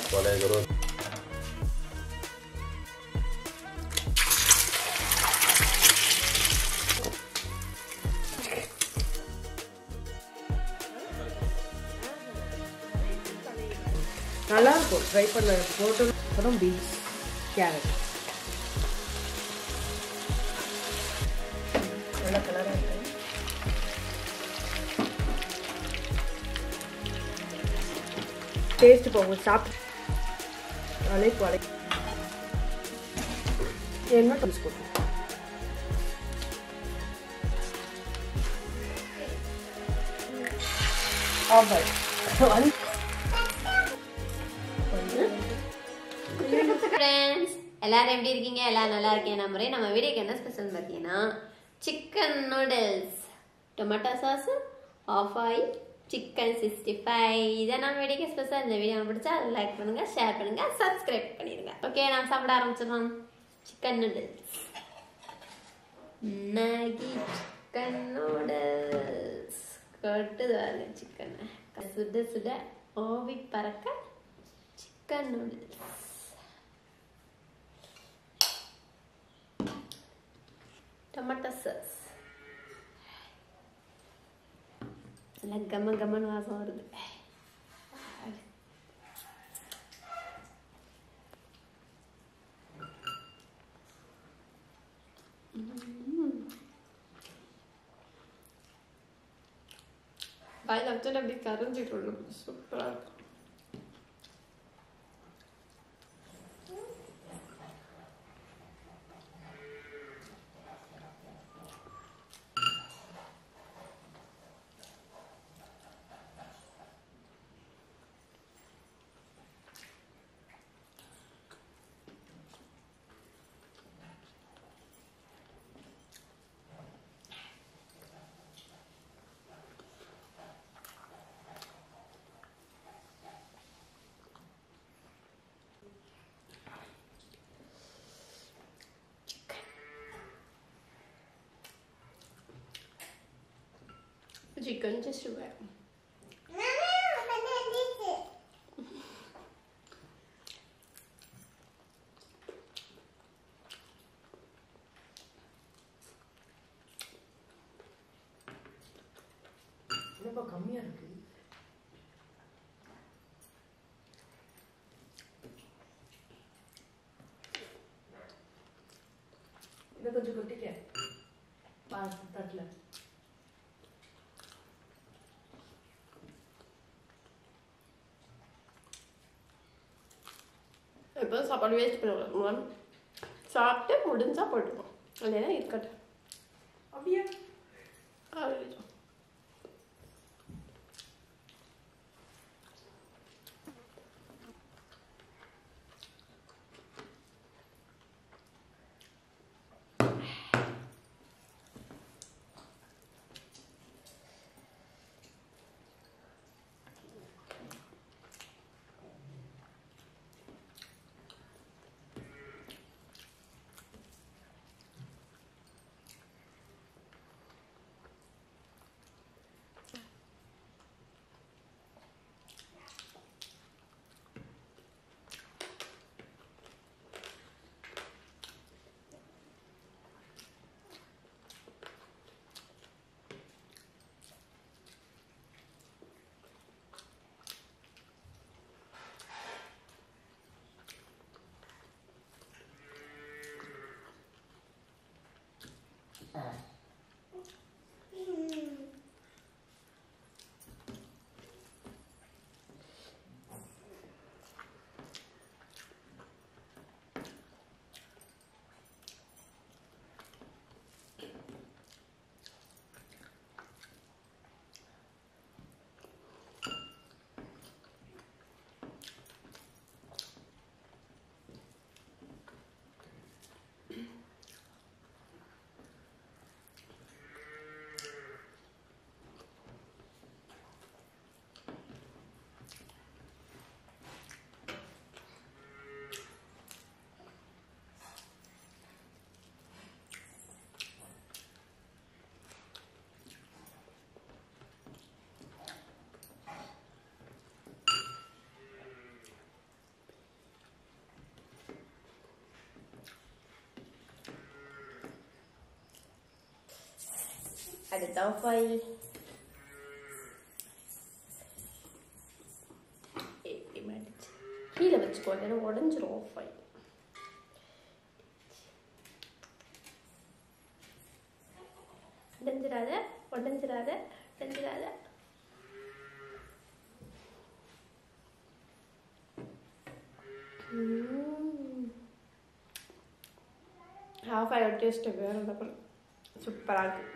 பழைய கருவ நல்லா இருக்கும் ட்ரை பண்ண போட்டு அப்புறம் பீன்ஸ் கேரட் நல்ல கலராக இருக்கு டேஸ்ட் போகும் சாப்பிட்டு அழைப்பு அழை என்ன டேஸ்ட் போகும் ஆமாம் அது ஃப்ரெண்ட்ஸ் எல்லாரும் எப்படி இருக்கீங்க எல்லாரும் நல்லா இருக்கீங்க நம்புறேன் நம்ம வீடியோக்கு என்ன ஸ்பெஷல் பார்த்தீங்கன்னா chicken noodles tomato sauce half oil chicken sixty five இதை நம்ம வீடியோக்கு ஸ்பெஷல் இந்த வீடியோ பிடிச்சா லைக் பண்ணுங்க ஷேர் பண்ணுங்க சப்ஸ்கிரைப் பண்ணிடுங்க ஓகே நம்ம சாப்பிட ஆரம்பிச்சிடலாம் chicken noodles Maggi chicken noodles கட்டுது பாருங்க சிக்கன் சுட சுட ஓவி பறக்க சிக்கன் நூடுல்ஸ் டொமேட்டோ சாஸ் நல்லா கம கமன்னு வாசம் வருது வாயில் வச்சுட்டு அப்படி கரைஞ்சிட்டு விடும் சூப்பராக இருக்கும் Chicken just right. என்னப்பா கம்மியாக இருக்கு இதை கொஞ்சம் கொட்டிக்க பா தட்டில் இப்போ சாப்பாடு வேஸ்ட் பண்ணுவோம் சாப்பிட்டு முடிஞ்சா போட்டுப்போம் இல்லைன்னா இருக்கட்டும் அப்படியா அவ்வளவுதான். அடுத்து ஆஃப் ஆயில் இப்படி மடிச்சு கீழே வச்சுக்கோ இல்லைன்னா உடஞ்சிரும் ஆஃப் ஆயில் உடஞ்சிடாத உடஞ்சிடாத உடஞ்சிடாத ஹாஃப் ஆயில் டேஸ்ட்டு வேறு லெவல் சூப்பராக இருக்கு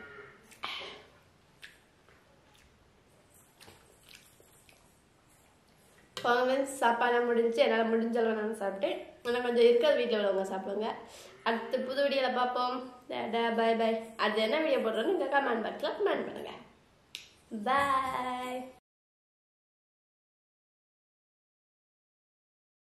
வாங்க சாப்பாடுலாம் முடிஞ்சு என்னால் முடிஞ்ச அளவு நான் சாப்பிட்டேன் ஆனால் கொஞ்சம் இருக்கிற வீட்டில் உள்ளவங்க சாப்பிடுங்க அடுத்து புது வீடியோவில் பார்ப்போம் பாய் பாய் அது என்ன வீடியோ போடுறோன்னு நீங்கள் கமெண்ட் பாக்ஸில் கமெண்ட் பண்ணுங்கள் பாய்